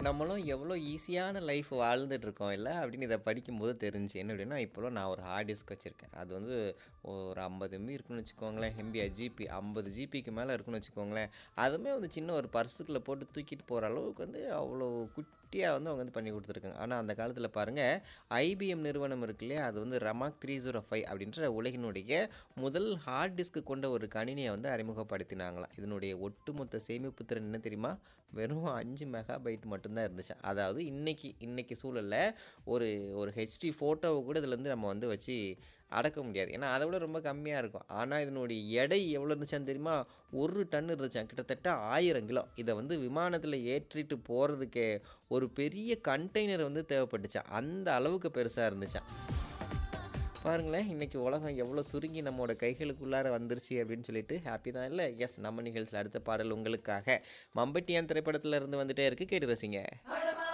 நம்மளும் எவ்வளோ ஈஸியான லைஃப் வாழ்ந்துட்டு இருக்கோம் இல்லை அப்படின்னு இதை படிக்கும்போது தெரிஞ்சு என்ன அப்படின்னா இப்போலாம் நான் ஒரு ஹார்ட் டிஸ்க் வச்சுருக்கேன் அது வந்து ஒரு ஐம்பது எம்பி இருக்குன்னு வச்சுக்கோங்களேன் எம்பியா ஜிபி ஐம்பது ஜிபிக்கு மேலே இருக்குன்னு வச்சுக்கோங்களேன் அதுவுமே வந்து சின்ன ஒரு பர்சுக்குள்ளே போட்டு தூக்கிட்டு போகிற அளவுக்கு வந்து அவ்வளோ குட்டியாக வந்து அவங்க வந்து பண்ணி கொடுத்துருக்காங்க ஆனால் அந்த காலத்தில் பாருங்கள் ஐபிஎம் நிறுவனம் இருக்கு இல்லையா அது வந்து ரமாக் த்ரீ ஜீரோ ஃபைவ் அப்படின்ற உலகினுடைய முதல் ஹார்ட் டிஸ்க் கொண்ட ஒரு கணினியை வந்து அறிமுகப்படுத்தினாங்களாம் இதனுடைய ஒட்டுமொத்த சேமிப்பு திறன் என்ன தெரியுமா வெறும் அஞ்சு மெகா பைட் மட்டும்தான் இருந்துச்சு அதாவது இன்னைக்கு இன்னைக்கு சூழலில் ஒரு ஒரு ஹெச்டி ஃபோட்டோவை கூட இதில் வந்து நம்ம வந்து வச்சு அடக்க முடியாது ஏன்னா அதை விட ரொம்ப கம்மியாக இருக்கும் ஆனால் இதனுடைய எடை எவ்வளோ இருந்துச்சான்னு தெரியுமா ஒரு டன் இருந்துச்சான் கிட்டத்தட்ட ஆயிரம் கிலோ இதை வந்து விமானத்தில் ஏற்றிட்டு போகிறதுக்கே ஒரு பெரிய கண்டெய்னர் வந்து தேவைப்பட்டுச்சான் அந்த அளவுக்கு பெருசாக இருந்துச்சான் பாருங்களேன் இன்றைக்கி உலகம் எவ்வளோ சுருங்கி நம்மளோட கைகளுக்குள்ளார வந்துருச்சு அப்படின்னு சொல்லிட்டு ஹாப்பி தான் இல்லை எஸ் நம்ம நிகழ்ச்சியில் அடுத்த பாடல் உங்களுக்காக மம்பட்டியான் திரைப்படத்தில் இருந்து வந்துட்டே இருக்கு கேட்டு ரசிங்க